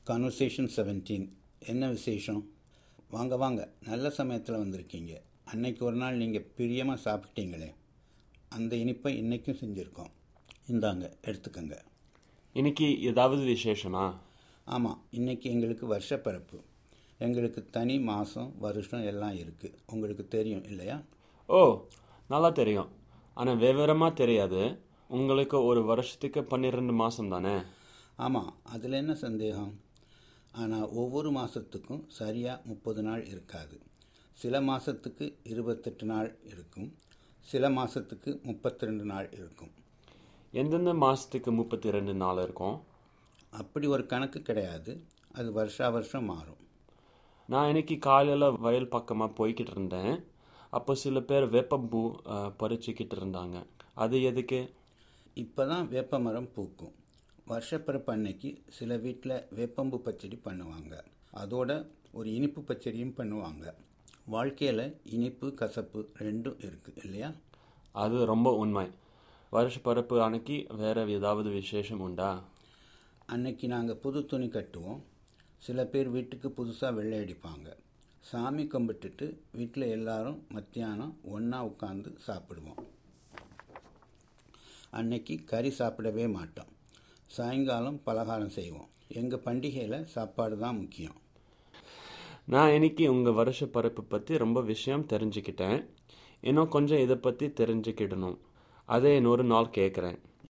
conversation seventeen என்ன விசேஷம் வாங்க வாங்க நல்ல சமயத்தில் வந்திருக்கீங்க அன்னைக்கு ஒரு நாள் நீங்கள் பிரியமாக சாப்பிட்டீங்களே அந்த இனிப்பை இன்றைக்கும் செஞ்சுருக்கோம் இந்தாங்க எடுத்துக்கங்க இன்னைக்கு ஏதாவது விசேஷமா ஆமாம் இன்னைக்கு எங்களுக்கு வருஷப்பிறப்பு எங்களுக்கு தனி மாதம் வருஷம் எல்லாம் இருக்குது உங்களுக்கு தெரியும் இல்லையா ஓ நல்லா தெரியும் ஆனால் விவரமாக தெரியாது உங்களுக்கு ஒரு வருஷத்துக்கு பன்னிரெண்டு மாதம் தானே ஆமாம் அதில் என்ன சந்தேகம் ஆனால் ஒவ்வொரு மாதத்துக்கும் சரியாக முப்பது நாள் இருக்காது சில மாதத்துக்கு இருபத்தெட்டு நாள் இருக்கும் சில மாதத்துக்கு முப்பத்தி ரெண்டு நாள் இருக்கும் எந்தெந்த மாதத்துக்கு முப்பத்தி ரெண்டு நாள் இருக்கும் அப்படி ஒரு கணக்கு கிடையாது அது வருஷா வருஷம் மாறும் நான் இன்னைக்கு காலையில் வயல் பக்கமாக போய்கிட்டு இருந்தேன் அப்போ சில பேர் வேப்பம்பூ அஹ், பறிச்சுக்கிட்டு இருந்தாங்க அது எதுக்கு இப்போ தான் வேப்ப மரம் பூக்கும் வருஷப்பிறப்பு அன்னைக்கு சில வீட்டில் வேப்பம்பு பச்சடி பண்ணுவாங்க அதோட ஒரு இனிப்பு பச்சடியும் பண்ணுவாங்க வாழ்க்கையில் இனிப்பு கசப்பு ரெண்டும் இருக்குது இல்லையா அது ரொம்ப உண்மை வருஷ பரப்பு அன்னைக்கு வேற ஏதாவது விசேஷம் உண்டா அன்னைக்கு நாங்கள் புது துணி கட்டுவோம் சில பேர் வீட்டுக்கு புதுசாக வெள்ளை அடிப்பாங்க சாமி கும்பிட்டுட்டு வீட்டில் எல்லாரும் மத்தியானம் ஒன்றா உட்காந்து சாப்பிடுவோம் அன்னைக்கு கறி சாப்பிடவே மாட்டோம் சாயங்காலம் பலகாரம் செய்வோம் எங்கள் பண்டிகையில் சாப்பாடு தான் முக்கியம் நான் இன்னைக்கு உங்கள் வருஷ பரப்பு பற்றி ரொம்ப விஷயம் தெரிஞ்சுக்கிட்டேன் இன்னும் கொஞ்சம் இதை பற்றி தெரிஞ்சுக்கிடணும் அதை இன்னொரு நாள் கேட்குறேன்